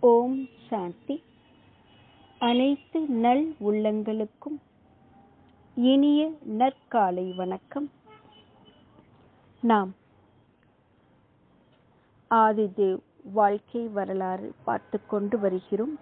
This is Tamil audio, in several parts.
ஓம் சாந்தி அனைத்து நல் உள்ளங்களுக்கும் இனிய நற்காலை வணக்கம் நாம் ஆதிதேவ் வாழ்க்கை வரலாறு பார்த்து கொண்டு வருகிறோம்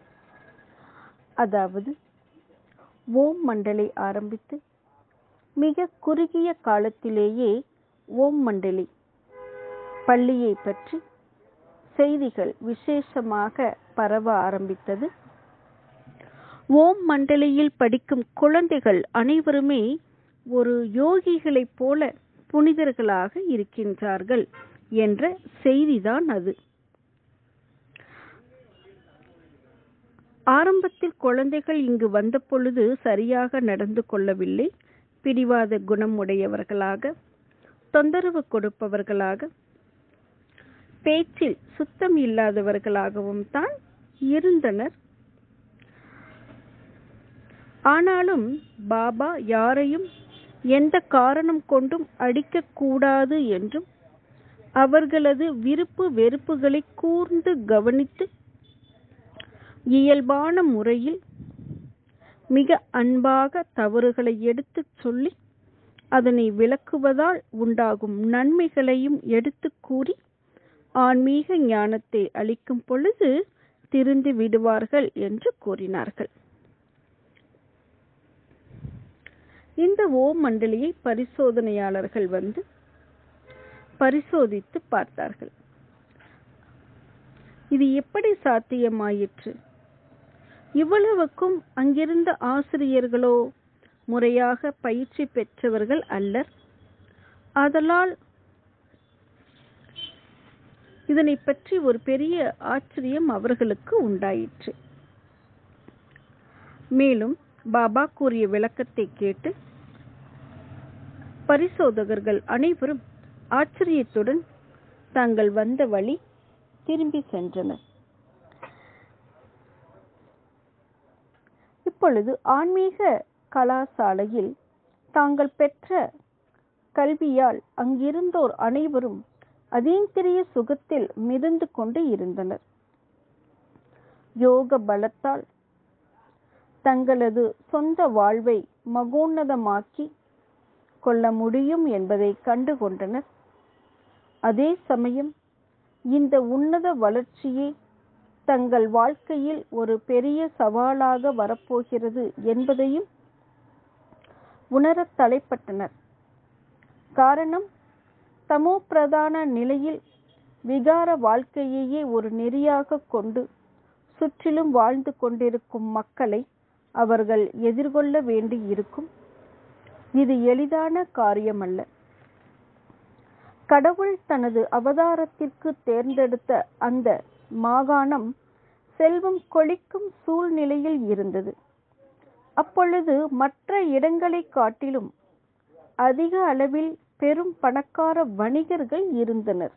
அதாவது ஓம் மண்டலை ஆரம்பித்து மிக குறுகிய காலத்திலேயே ஓம் மண்டலி பள்ளியை பற்றி செய்திகள் விசேஷமாக பரவ ஆரம்பித்தது ஓம் மண்டலியில் படிக்கும் குழந்தைகள் அனைவருமே ஒரு யோகிகளைப் போல புனிதர்களாக இருக்கின்றார்கள் என்ற செய்திதான் அது ஆரம்பத்தில் குழந்தைகள் இங்கு வந்த பொழுது சரியாக நடந்து கொள்ளவில்லை பிடிவாத குணம் உடையவர்களாக தொந்தரவு கொடுப்பவர்களாக பேச்சில் சுத்தம் இல்லாதவர்களாகவும் தான் இருந்தனர் ஆனாலும் பாபா யாரையும் எந்த காரணம் கொண்டும் அடிக்கக்கூடாது என்றும் அவர்களது விருப்பு வெறுப்புகளை கூர்ந்து கவனித்து இயல்பான முறையில் மிக அன்பாக தவறுகளை எடுத்துச் சொல்லி அதனை விளக்குவதால் உண்டாகும் நன்மைகளையும் எடுத்து கூறி ஆன்மீக ஞானத்தை அளிக்கும் பொழுது திருந்து விடுவார்கள் என்று கூறினார்கள் இந்த ஓம் மண்டலியை பரிசோதனையாளர்கள் வந்து பரிசோதித்து பார்த்தார்கள் இது எப்படி சாத்தியமாயிற்று இவ்வளவுக்கும் அங்கிருந்த ஆசிரியர்களோ முறையாக பயிற்சி பெற்றவர்கள் அல்லர் ஆதலால் இதனை பற்றி ஒரு பெரிய ஆச்சரியம் அவர்களுக்கு உண்டாயிற்று மேலும் பாபா கூறிய விளக்கத்தை கேட்டு பரிசோதகர்கள் அனைவரும் ஆச்சரியத்துடன் தாங்கள் வந்த வழி திரும்பி சென்றனர் இப்பொழுது ஆன்மீக கலாசாலையில் தாங்கள் பெற்ற கல்வியால் அங்கிருந்தோர் அனைவரும் அதீந்திரிய சுகத்தில் மிதந்து கொண்டு இருந்தனர் யோக பலத்தால் தங்களது சொந்த வாழ்வை மகோன்னதமாக்கி கொள்ள முடியும் என்பதை கண்டு கொண்டனர் அதே சமயம் இந்த உன்னத வளர்ச்சியே தங்கள் வாழ்க்கையில் ஒரு பெரிய சவாலாக வரப்போகிறது என்பதையும் உணரத் தலைப்பட்டனர் காரணம் தமோ பிரதான நிலையில் விகார வாழ்க்கையையே ஒரு நெறியாக கொண்டு சுற்றிலும் வாழ்ந்து கொண்டிருக்கும் மக்களை அவர்கள் எதிர்கொள்ள வேண்டி இருக்கும் இது எளிதான காரியமல்ல கடவுள் தனது அவதாரத்திற்கு தேர்ந்தெடுத்த அந்த மாகாணம் செல்வம் கொளிக்கும் சூழ்நிலையில் இருந்தது அப்பொழுது மற்ற இடங்களை காட்டிலும் அதிக அளவில் பெரும் பணக்கார வணிகர்கள் இருந்தனர்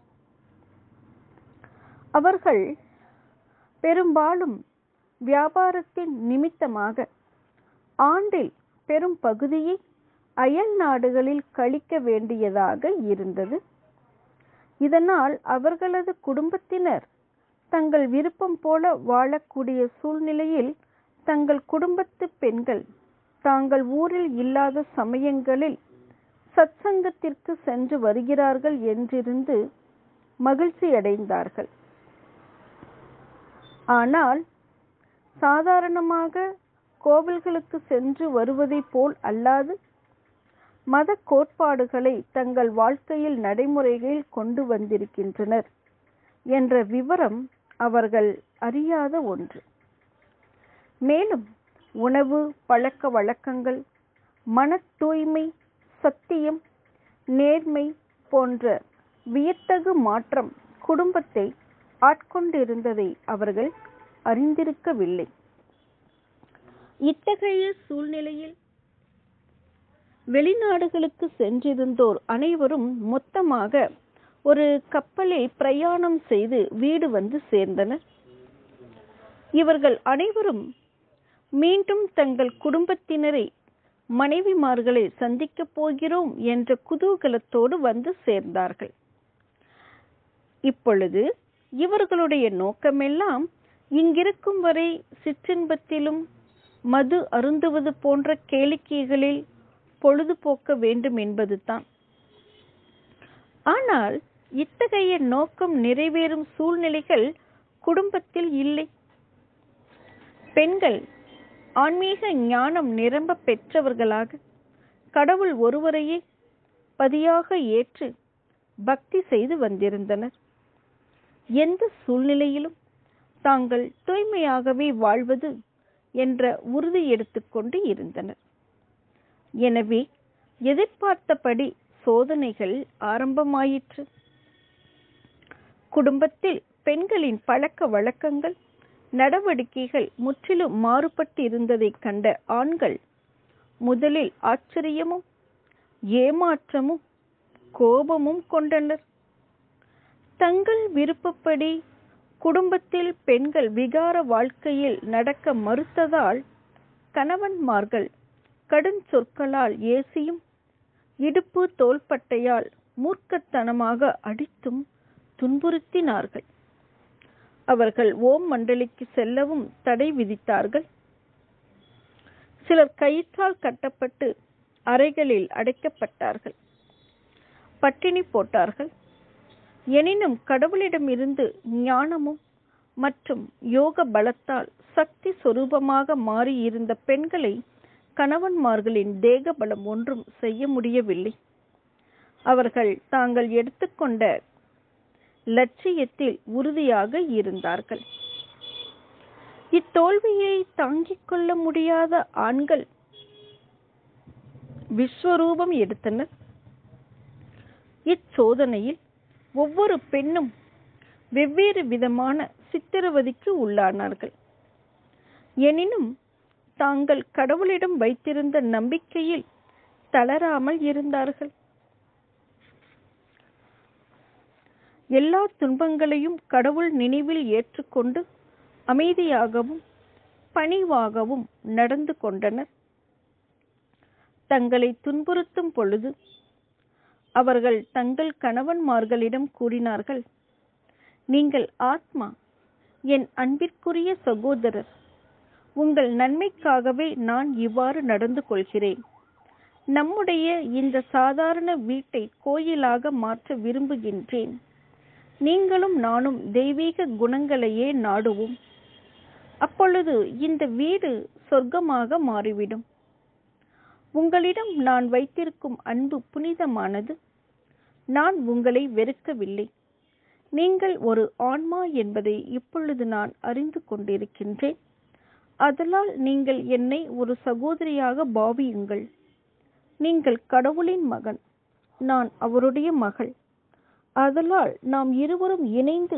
அவர்கள் பெரும்பாலும் வியாபாரத்தின் நிமித்தமாக ஆண்டில் பெரும் பகுதியை அயல் நாடுகளில் கழிக்க வேண்டியதாக இருந்தது இதனால் அவர்களது குடும்பத்தினர் தங்கள் விருப்பம் போல வாழக்கூடிய சூழ்நிலையில் தங்கள் குடும்பத்து பெண்கள் தாங்கள் ஊரில் இல்லாத சமயங்களில் சத்சங்கத்திற்கு சென்று வருகிறார்கள் என்றிருந்து மகிழ்ச்சி அடைந்தார்கள் ஆனால் சாதாரணமாக கோவில்களுக்கு சென்று வருவதை போல் அல்லாது மத கோட்பாடுகளை தங்கள் வாழ்க்கையில் நடைமுறைகளில் கொண்டு வந்திருக்கின்றனர் என்ற விவரம் அவர்கள் அறியாத ஒன்று மேலும் உணவு பழக்க வழக்கங்கள் மன தூய்மை சத்தியம் நேர்மை போன்ற வியத்தகு மாற்றம் குடும்பத்தை ஆட்கொண்டிருந்ததை அவர்கள் அறிந்திருக்கவில்லை இத்தகைய சூழ்நிலையில் வெளிநாடுகளுக்கு சென்றிருந்தோர் அனைவரும் மொத்தமாக ஒரு கப்பலில் பிரயாணம் செய்து வீடு வந்து சேர்ந்தனர் இவர்கள் அனைவரும் மீண்டும் தங்கள் குடும்பத்தினரை மனைவிமார்களை சந்திக்கப் போகிறோம் என்ற குதூகலத்தோடு வந்து சேர்ந்தார்கள் இப்பொழுது இவர்களுடைய நோக்கமெல்லாம் இங்கிருக்கும் வரை சிற்றின்பத்திலும் மது அருந்துவது போன்ற கேளிக்கைகளில் பொழுதுபோக்க வேண்டும் என்பதுதான் ஆனால் இத்தகைய நோக்கம் நிறைவேறும் சூழ்நிலைகள் குடும்பத்தில் இல்லை பெண்கள் ஆன்மீக ஞானம் நிரம்ப பெற்றவர்களாக கடவுள் ஒருவரையே பதியாக ஏற்று பக்தி செய்து வந்திருந்தனர் எந்த சூழ்நிலையிலும் தாங்கள் தூய்மையாகவே வாழ்வது என்ற உறுதி எடுத்துக்கொண்டு இருந்தனர் எனவே எதிர்பார்த்தபடி சோதனைகள் ஆரம்பமாயிற்று குடும்பத்தில் பெண்களின் பழக்க வழக்கங்கள் நடவடிக்கைகள் முற்றிலும் மாறுபட்டு இருந்ததைக் கண்ட ஆண்கள் முதலில் ஆச்சரியமும் ஏமாற்றமும் கோபமும் கொண்டனர் தங்கள் விருப்பப்படி குடும்பத்தில் பெண்கள் விகார வாழ்க்கையில் நடக்க மறுத்ததால் கணவன்மார்கள் கடும் சொற்களால் ஏசியும் இடுப்பு தோள்பட்டையால் மூர்க்கத்தனமாக அடித்தும் துன்புறுத்தினார்கள் அவர்கள் ஓம் மண்டலிக்கு செல்லவும் தடை விதித்தார்கள் சிலர் கயிற்றால் கட்டப்பட்டு அறைகளில் அடைக்கப்பட்டார்கள் பட்டினி போட்டார்கள் எனினும் கடவுளிடமிருந்து ஞானமும் மற்றும் யோக பலத்தால் சக்தி சொரூபமாக மாறியிருந்த பெண்களை கணவன்மார்களின் தேக பலம் ஒன்றும் செய்ய முடியவில்லை அவர்கள் தாங்கள் எடுத்துக்கொண்ட லட்சியத்தில் உறுதியாக இருந்தார்கள் இத்தோல்வியை தாங்கிக் கொள்ள முடியாத ஆண்கள் விஸ்வரூபம் எடுத்தனர் இச்சோதனையில் ஒவ்வொரு பெண்ணும் வெவ்வேறு விதமான சித்திரவதைக்கு உள்ளானார்கள் எனினும் தாங்கள் கடவுளிடம் வைத்திருந்த நம்பிக்கையில் தளராமல் இருந்தார்கள் எல்லா துன்பங்களையும் கடவுள் நினைவில் ஏற்றுக்கொண்டு அமைதியாகவும் பணிவாகவும் நடந்து கொண்டனர் தங்களை துன்புறுத்தும் பொழுது அவர்கள் தங்கள் கணவன்மார்களிடம் கூறினார்கள் நீங்கள் ஆத்மா என் அன்பிற்குரிய சகோதரர் உங்கள் நன்மைக்காகவே நான் இவ்வாறு நடந்து கொள்கிறேன் நம்முடைய இந்த சாதாரண வீட்டை கோயிலாக மாற்ற விரும்புகின்றேன் நீங்களும் நானும் தெய்வீக குணங்களையே நாடுவோம் அப்பொழுது இந்த வீடு சொர்க்கமாக மாறிவிடும் உங்களிடம் நான் வைத்திருக்கும் அன்பு புனிதமானது நான் உங்களை வெறுக்கவில்லை நீங்கள் ஒரு ஆன்மா என்பதை இப்பொழுது நான் அறிந்து கொண்டிருக்கின்றேன் அதனால் நீங்கள் என்னை ஒரு சகோதரியாக பாவியுங்கள் நீங்கள் கடவுளின் மகன் நான் அவருடைய மகள் அதனால் நாம் இருவரும் இணைந்து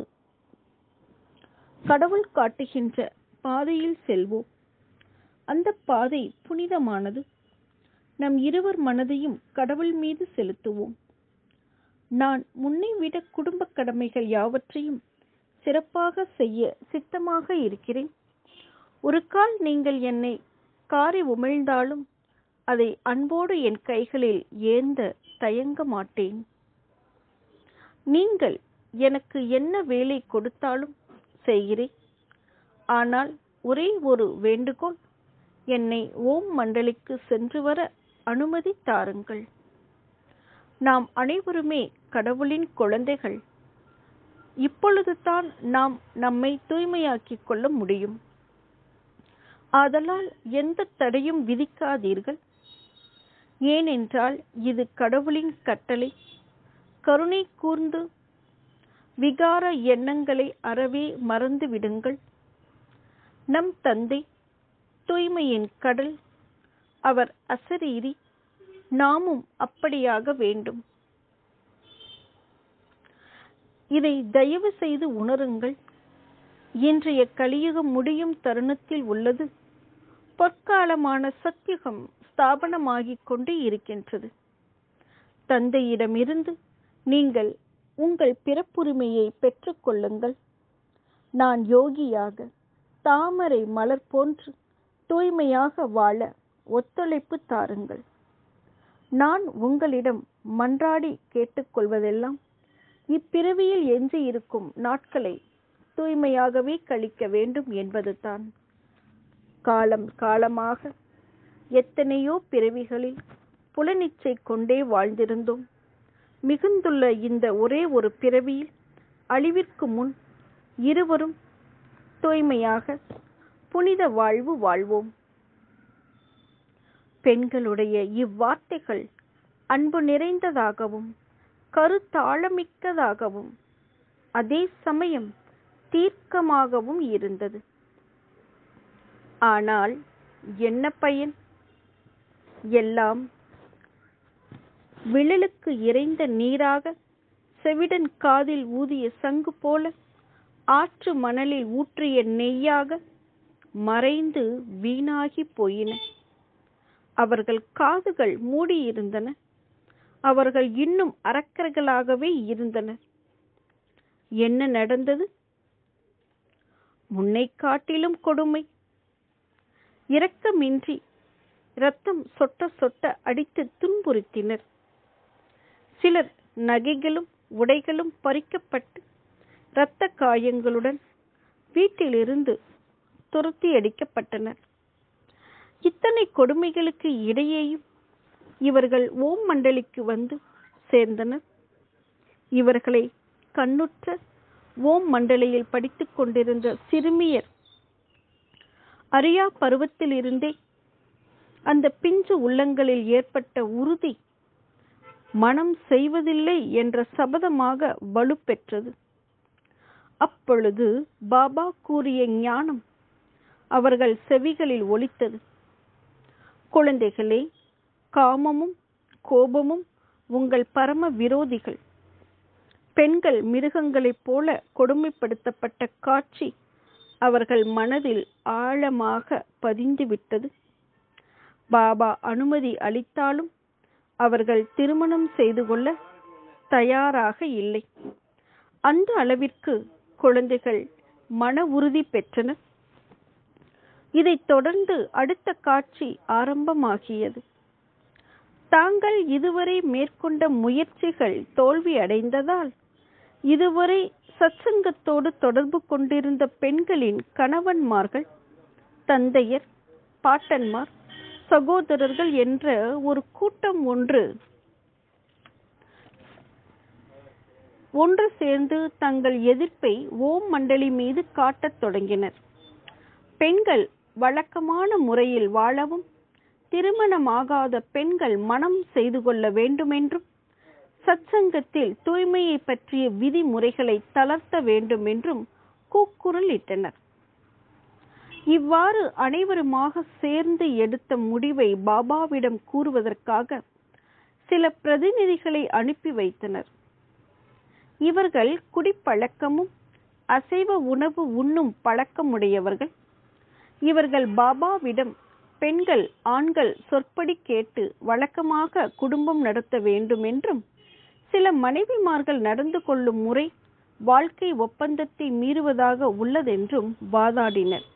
கடவுள் காட்டுகின்ற பாதையில் செல்வோம் அந்த பாதை புனிதமானது நம் இருவர் மனதையும் கடவுள் மீது செலுத்துவோம் நான் முன்னை விட குடும்ப கடமைகள் யாவற்றையும் சிறப்பாக செய்ய சித்தமாக இருக்கிறேன் ஒரு கால் நீங்கள் என்னை காரி உமிழ்ந்தாலும் அதை அன்போடு என் கைகளில் ஏந்த தயங்க மாட்டேன் நீங்கள் எனக்கு என்ன வேலை கொடுத்தாலும் செய்கிறேன் ஆனால் ஒரே ஒரு வேண்டுகோள் என்னை ஓம் மண்டலிக்கு சென்று வர அனுமதி தாருங்கள் நாம் அனைவருமே கடவுளின் குழந்தைகள் இப்பொழுதுதான் நாம் நம்மை தூய்மையாக்கிக் கொள்ள முடியும் ஆதலால் எந்த தடையும் விதிக்காதீர்கள் ஏனென்றால் இது கடவுளின் கட்டளை கருணை கூர்ந்து விகார எண்ணங்களை அறவே மறந்து விடுங்கள் நம் தந்தை தூய்மையின் கடல் அவர் அசரீரி நாமும் அப்படியாக வேண்டும் இதை தயவு செய்து உணருங்கள் இன்றைய கலியுகம் முடியும் தருணத்தில் உள்ளது பொற்காலமான சத்தியுகம் ஸ்தாபனமாகிக் கொண்டு இருக்கின்றது தந்தையிடமிருந்து நீங்கள் உங்கள் பிறப்புரிமையை பெற்றுக்கொள்ளுங்கள் நான் யோகியாக தாமரை மலர் போன்று தூய்மையாக வாழ ஒத்துழைப்பு தாருங்கள் நான் உங்களிடம் மன்றாடி கேட்டுக்கொள்வதெல்லாம் இப்பிறவியில் எஞ்சி இருக்கும் நாட்களை தூய்மையாகவே கழிக்க வேண்டும் என்பதுதான் காலம் காலமாக எத்தனையோ பிறவிகளில் புலனிச்சை கொண்டே வாழ்ந்திருந்தோம் மிகுந்துள்ள இந்த ஒரே ஒரு பிறவியில் அழிவிற்கு முன் இருவரும் தூய்மையாக புனித வாழ்வு வாழ்வோம் பெண்களுடைய இவ்வார்த்தைகள் அன்பு நிறைந்ததாகவும் கருத்தாழமிக்கதாகவும் அதே சமயம் தீர்க்கமாகவும் இருந்தது ஆனால் என்ன பயன் எல்லாம் விழலுக்கு இறைந்த நீராக செவிடன் காதில் ஊதிய சங்கு போல ஆற்று மணலில் ஊற்றிய நெய்யாக மறைந்து வீணாகி போயின அவர்கள் காதுகள் மூடியிருந்தன அவர்கள் இன்னும் அரக்கர்களாகவே இருந்தனர் என்ன நடந்தது முன்னை காட்டிலும் கொடுமை இரக்கமின்றி இரத்தம் சொட்ட சொட்ட அடித்து துன்புறுத்தினர் சிலர் நகைகளும் உடைகளும் பறிக்கப்பட்டு இரத்த காயங்களுடன் வீட்டிலிருந்து துரத்தி அடிக்கப்பட்டனர் இத்தனை கொடுமைகளுக்கு இடையேயும் இவர்கள் ஓம் மண்டலிக்கு வந்து சேர்ந்தனர் இவர்களை கண்ணுற்ற ஓம் மண்டலியில் படித்துக் கொண்டிருந்த சிறுமியர் அரியா பருவத்தில் இருந்தே அந்த பிஞ்சு உள்ளங்களில் ஏற்பட்ட உறுதி மனம் செய்வதில்லை என்ற சபதமாக வலுப்பெற்றது அப்பொழுது பாபா கூறிய ஞானம் அவர்கள் செவிகளில் ஒலித்தது குழந்தைகளே காமமும் கோபமும் உங்கள் பரம விரோதிகள் பெண்கள் மிருகங்களைப் போல கொடுமைப்படுத்தப்பட்ட காட்சி அவர்கள் மனதில் ஆழமாக பதிந்துவிட்டது பாபா அனுமதி அளித்தாலும் அவர்கள் திருமணம் செய்து கொள்ள தயாராக இல்லை அந்த அளவிற்கு குழந்தைகள் மன உறுதி பெற்றனர் இதைத் தொடர்ந்து அடுத்த காட்சி ஆரம்பமாகியது தாங்கள் இதுவரை மேற்கொண்ட முயற்சிகள் தோல்வி அடைந்ததால் இதுவரை சத்சங்கத்தோடு தொடர்பு கொண்டிருந்த பெண்களின் கணவன்மார்கள் தந்தையர் பாட்டன்மார் சகோதரர்கள் என்ற ஒரு கூட்டம் ஒன்று ஒன்று சேர்ந்து தங்கள் எதிர்ப்பை ஓம் மண்டலி மீது காட்டத் தொடங்கினர் பெண்கள் வழக்கமான முறையில் வாழவும் திருமணமாகாத பெண்கள் மனம் செய்து கொள்ள வேண்டுமென்றும் சத்சங்கத்தில் தூய்மையை பற்றிய விதிமுறைகளை தளர்த்த வேண்டும் என்றும் கூக்குரல் இட்டனர் இவ்வாறு அனைவருமாக சேர்ந்து எடுத்த முடிவை பாபாவிடம் கூறுவதற்காக சில பிரதிநிதிகளை அனுப்பி வைத்தனர் இவர்கள் குடிப்பழக்கமும் அசைவ உணவு உண்ணும் பழக்கமுடையவர்கள் இவர்கள் பாபாவிடம் பெண்கள் ஆண்கள் சொற்படி கேட்டு வழக்கமாக குடும்பம் நடத்த வேண்டும் என்றும் சில மனைவிமார்கள் நடந்து கொள்ளும் முறை வாழ்க்கை ஒப்பந்தத்தை மீறுவதாக உள்ளதென்றும் வாதாடினர்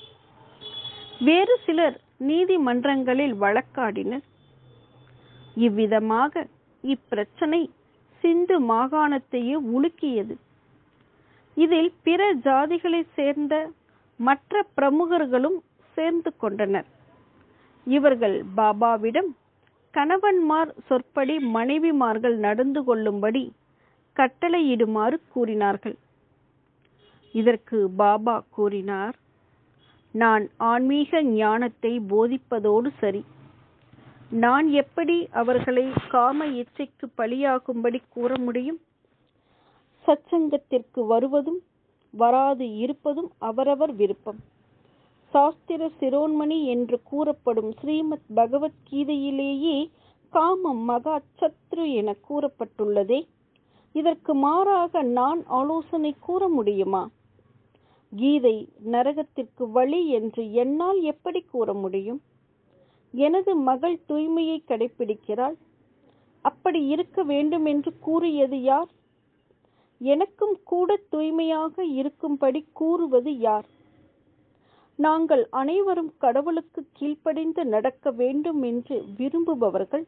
வேறு சிலர் நீதிமன்றங்களில் வழக்காடினர் இவ்விதமாக இப்பிரச்சனை சிந்து மாகாணத்தையே உலுக்கியது இதில் பிற ஜாதிகளை சேர்ந்த மற்ற பிரமுகர்களும் சேர்ந்து கொண்டனர் இவர்கள் பாபாவிடம் கணவன்மார் சொற்படி மனைவிமார்கள் நடந்து கொள்ளும்படி கட்டளையிடுமாறு கூறினார்கள் இதற்கு பாபா கூறினார் நான் ஆன்மீக ஞானத்தை போதிப்பதோடு சரி நான் எப்படி அவர்களை காம இச்சைக்கு பலியாகும்படி கூற முடியும் சச்சங்கத்திற்கு வருவதும் வராது இருப்பதும் அவரவர் விருப்பம் சாஸ்திர சிரோன்மணி என்று கூறப்படும் ஸ்ரீமத் பகவத்கீதையிலேயே காமம் மகா சத்ரு என கூறப்பட்டுள்ளதே இதற்கு மாறாக நான் ஆலோசனை கூற முடியுமா கீதை நரகத்திற்கு வழி என்று என்னால் எப்படி கூற முடியும் எனது மகள் தூய்மையை கடைபிடிக்கிறாள் அப்படி இருக்க வேண்டும் என்று கூறியது யார் எனக்கும் கூட தூய்மையாக இருக்கும்படி கூறுவது யார் நாங்கள் அனைவரும் கடவுளுக்கு கீழ்ப்படிந்து நடக்க வேண்டும் என்று விரும்புபவர்கள்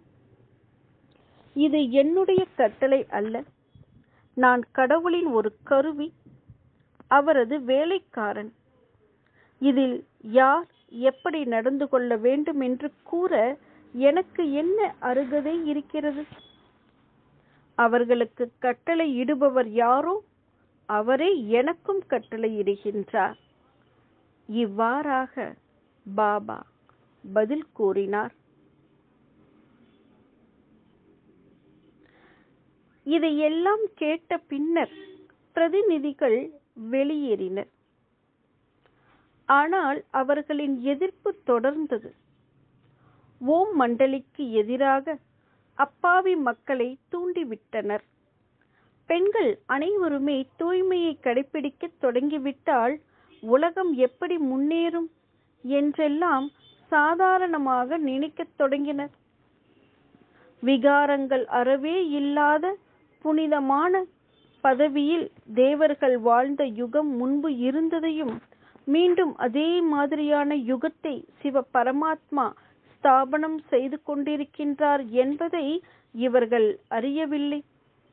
இது என்னுடைய கட்டளை அல்ல நான் கடவுளின் ஒரு கருவி அவரது வேலைக்காரன் இதில் யார் எப்படி நடந்து கொள்ள வேண்டும் என்று கூற எனக்கு என்ன அருகதை இருக்கிறது அவர்களுக்கு கட்டளை இடுபவர் யாரோ அவரே எனக்கும் கட்டளையிடுகின்றார் இவ்வாறாக பாபா பதில் கூறினார் இதையெல்லாம் கேட்ட பின்னர் பிரதிநிதிகள் வெளியேறினர் ஆனால் அவர்களின் எதிர்ப்பு தொடர்ந்தது ஓம் மண்டலிக்கு எதிராக அப்பாவி மக்களை தூண்டிவிட்டனர் பெண்கள் அனைவருமே தூய்மையை கடைபிடிக்க தொடங்கிவிட்டால் உலகம் எப்படி முன்னேறும் என்றெல்லாம் சாதாரணமாக நினைக்கத் தொடங்கினர் விகாரங்கள் அறவே இல்லாத புனிதமான பதவியில் தேவர்கள் வாழ்ந்த யுகம் முன்பு இருந்ததையும் மீண்டும் அதே மாதிரியான யுகத்தை சிவ பரமாத்மா ஸ்தாபனம் செய்து கொண்டிருக்கின்றார் என்பதை இவர்கள் அறியவில்லை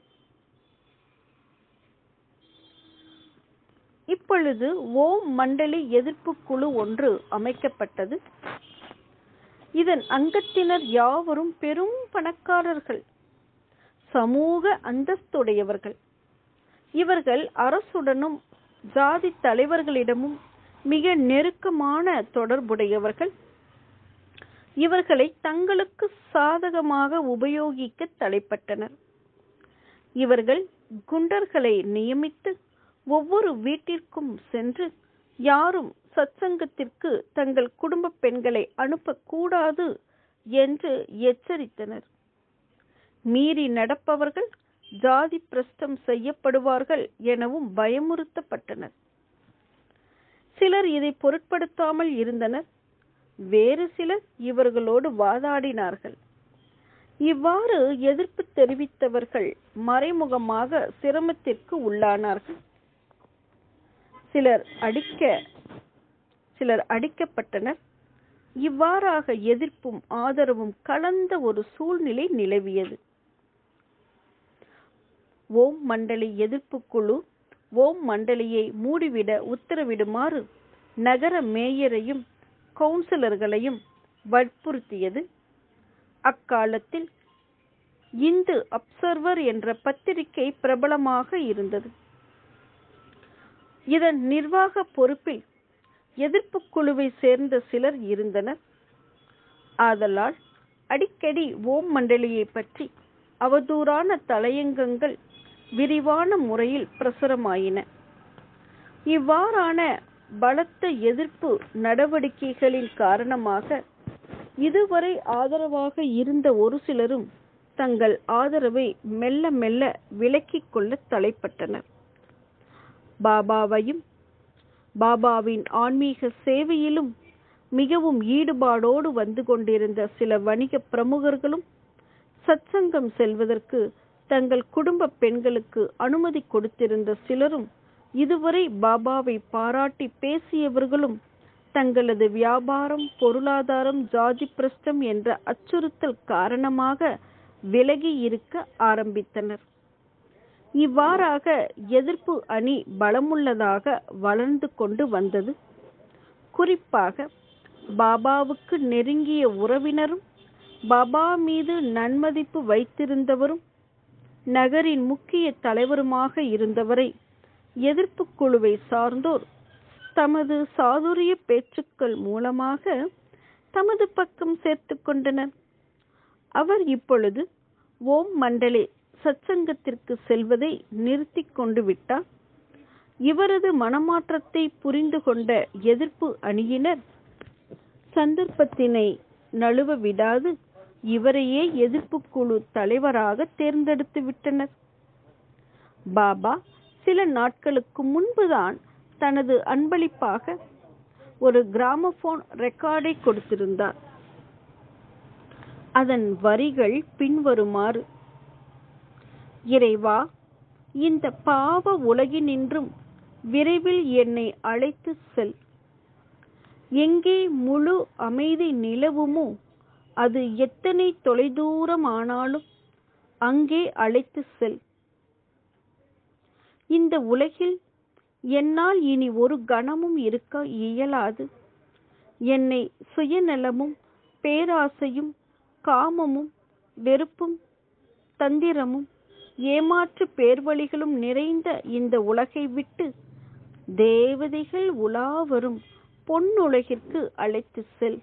இப்பொழுது ஓம் மண்டலி எதிர்ப்பு குழு ஒன்று அமைக்கப்பட்டது இதன் அங்கத்தினர் யாவரும் பெரும் பணக்காரர்கள் சமூக அந்தஸ்துடையவர்கள் இவர்கள் அரசுடனும் ஜாதி தலைவர்களிடமும் மிக நெருக்கமான தொடர்புடையவர்கள் இவர்களை தங்களுக்கு சாதகமாக உபயோகிக்க தலைப்பட்டனர் இவர்கள் குண்டர்களை நியமித்து ஒவ்வொரு வீட்டிற்கும் சென்று யாரும் சத்சங்கத்திற்கு தங்கள் குடும்ப பெண்களை அனுப்பக்கூடாது என்று எச்சரித்தனர் மீறி நடப்பவர்கள் ஜாதி பிரஸ்டம் செய்யப்படுவார்கள் எனவும் பயமுறுத்தப்பட்டனர் சிலர் இதை பொருட்படுத்தாமல் இருந்தனர் வேறு சிலர் இவர்களோடு வாதாடினார்கள் இவ்வாறு எதிர்ப்பு தெரிவித்தவர்கள் மறைமுகமாக சிரமத்திற்கு உள்ளானார்கள் சிலர் அடிக்க சிலர் அடிக்கப்பட்டனர் இவ்வாறாக எதிர்ப்பும் ஆதரவும் கலந்த ஒரு சூழ்நிலை நிலவியது ஓம் மண்டலி எதிர்ப்பு குழு ஓம் மண்டலியை மூடிவிட உத்தரவிடுமாறு நகர மேயரையும் கவுன்சிலர்களையும் வற்புறுத்தியது அக்காலத்தில் இந்து அப்சர்வர் என்ற பத்திரிகை பிரபலமாக இருந்தது இதன் நிர்வாக பொறுப்பில் எதிர்ப்பு குழுவை சேர்ந்த சிலர் இருந்தனர் ஆதலால் அடிக்கடி ஓம் மண்டலியை பற்றி அவதூறான தலையங்கங்கள் விரிவான முறையில் பிரசுரமாயின இவ்வாறான பலத்த எதிர்ப்பு நடவடிக்கைகளின் காரணமாக இதுவரை ஆதரவாக இருந்த ஒரு சிலரும் தங்கள் ஆதரவை மெல்ல மெல்ல விலக்கிக் கொள்ள தலைப்பட்டனர் பாபாவையும் பாபாவின் ஆன்மீக சேவையிலும் மிகவும் ஈடுபாடோடு வந்து கொண்டிருந்த சில வணிக பிரமுகர்களும் சத்சங்கம் செல்வதற்கு தங்கள் குடும்ப பெண்களுக்கு அனுமதி கொடுத்திருந்த சிலரும் இதுவரை பாபாவை பாராட்டி பேசியவர்களும் தங்களது வியாபாரம் பொருளாதாரம் ஜாதி பிரஷ்டம் என்ற அச்சுறுத்தல் காரணமாக விலகி இருக்க ஆரம்பித்தனர் இவ்வாறாக எதிர்ப்பு அணி பலமுள்ளதாக வளர்ந்து கொண்டு வந்தது குறிப்பாக பாபாவுக்கு நெருங்கிய உறவினரும் பாபா மீது நன்மதிப்பு வைத்திருந்தவரும் நகரின் முக்கிய தலைவருமாக இருந்தவரை எதிர்ப்பு குழுவை சார்ந்தோர் தமது சாதுரிய பேச்சுக்கள் மூலமாக தமது பக்கம் சேர்த்து கொண்டனர் அவர் இப்பொழுது ஓம் மண்டலே சச்சங்கத்திற்கு செல்வதை நிறுத்தி கொண்டு விட்டார் இவரது மனமாற்றத்தை புரிந்து கொண்ட எதிர்ப்பு அணியினர் சந்தர்ப்பத்தினை நழுவ விடாது இவரையே எதிர்ப்பு குழு தலைவராக தேர்ந்தெடுத்து விட்டனர் பாபா சில நாட்களுக்கு முன்புதான் தனது அன்பளிப்பாக ஒரு கிராமபோன் ரெக்கார்டை கொடுத்திருந்தார் அதன் வரிகள் பின்வருமாறு இறைவா இந்த பாவ உலகினின்றும் விரைவில் என்னை அழைத்து செல் எங்கே முழு அமைதி நிலவுமோ அது எத்தனை தொலைதூரமானாலும் அங்கே அழைத்து செல் இந்த உலகில் என்னால் இனி ஒரு கணமும் இருக்க இயலாது என்னை சுயநலமும் பேராசையும் காமமும் வெறுப்பும் தந்திரமும் ஏமாற்று பேர்வழிகளும் நிறைந்த இந்த உலகை விட்டு தேவதைகள் உலா வரும் பொன்னுலகிற்கு அழைத்து செல்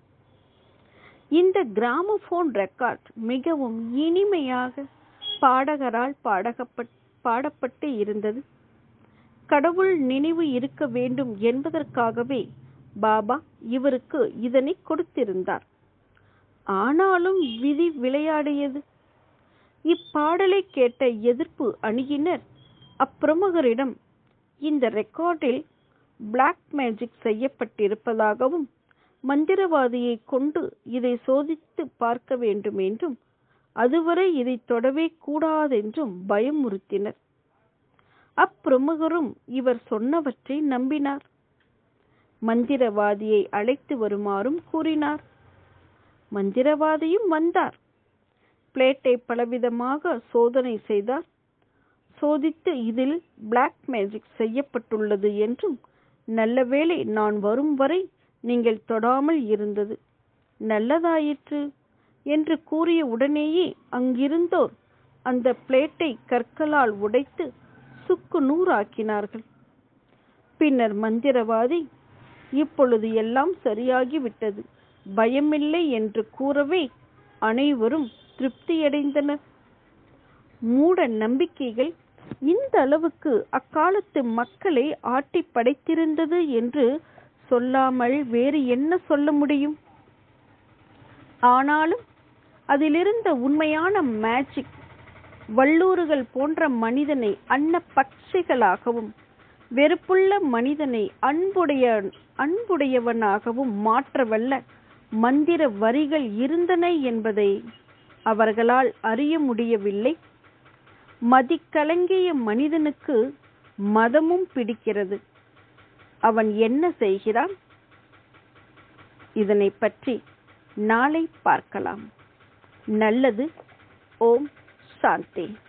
இந்த கிராமபோன் ரெக்கார்ட் மிகவும் இனிமையாக பாடகரால் பாடகப்பட் பாடப்பட்டு இருந்தது கடவுள் நினைவு இருக்க வேண்டும் என்பதற்காகவே பாபா இவருக்கு இதனை கொடுத்திருந்தார் ஆனாலும் விதி விளையாடியது இப்பாடலை கேட்ட எதிர்ப்பு அணியினர் அப்பிரமுகரிடம் இந்த ரெக்கார்டில் பிளாக் மேஜிக் செய்யப்பட்டிருப்பதாகவும் மந்திரவாதியை கொண்டு இதை சோதித்து பார்க்க வேண்டும் என்றும் அதுவரை இதை தொடவே கூடாதென்றும் பயமுறுத்தினர் அப்பிரமுகரும் இவர் சொன்னவற்றை நம்பினார் மந்திரவாதியை அழைத்து வருமாறும் கூறினார் மந்திரவாதியும் வந்தார் பிளேட்டை பலவிதமாக சோதனை செய்தார் சோதித்து இதில் பிளாக் மேஜிக் செய்யப்பட்டுள்ளது என்றும் நல்லவேளை நான் வரும் வரை நீங்கள் தொடாமல் இருந்தது நல்லதாயிற்று என்று கூறிய உடனேயே அங்கிருந்தோர் அந்த பிளேட்டை கற்களால் உடைத்து சுக்கு நூறாக்கினார்கள் பின்னர் மந்திரவாதி இப்பொழுது எல்லாம் சரியாகி விட்டது பயமில்லை என்று கூறவே அனைவரும் திருப்தியடைந்தனர் மூட நம்பிக்கைகள் இந்த அளவுக்கு அக்காலத்து மக்களை ஆட்டி படைத்திருந்தது என்று சொல்லாமல் வேறு என்ன சொல்ல முடியும் ஆனாலும் அதிலிருந்த உண்மையான மேஜிக் வல்லூறுகள் போன்ற மனிதனை அன்ன பட்சைகளாகவும் வெறுப்புள்ள மனிதனை அன்புடைய அன்புடையவனாகவும் மாற்றவல்ல மந்திர வரிகள் இருந்தன என்பதை அவர்களால் அறிய முடியவில்லை மதிக்கலங்கிய மனிதனுக்கு மதமும் பிடிக்கிறது அவன் என்ன செய்கிறான் இதனை பற்றி நாளை பார்க்கலாம் நல்லது ஓம் சாந்தி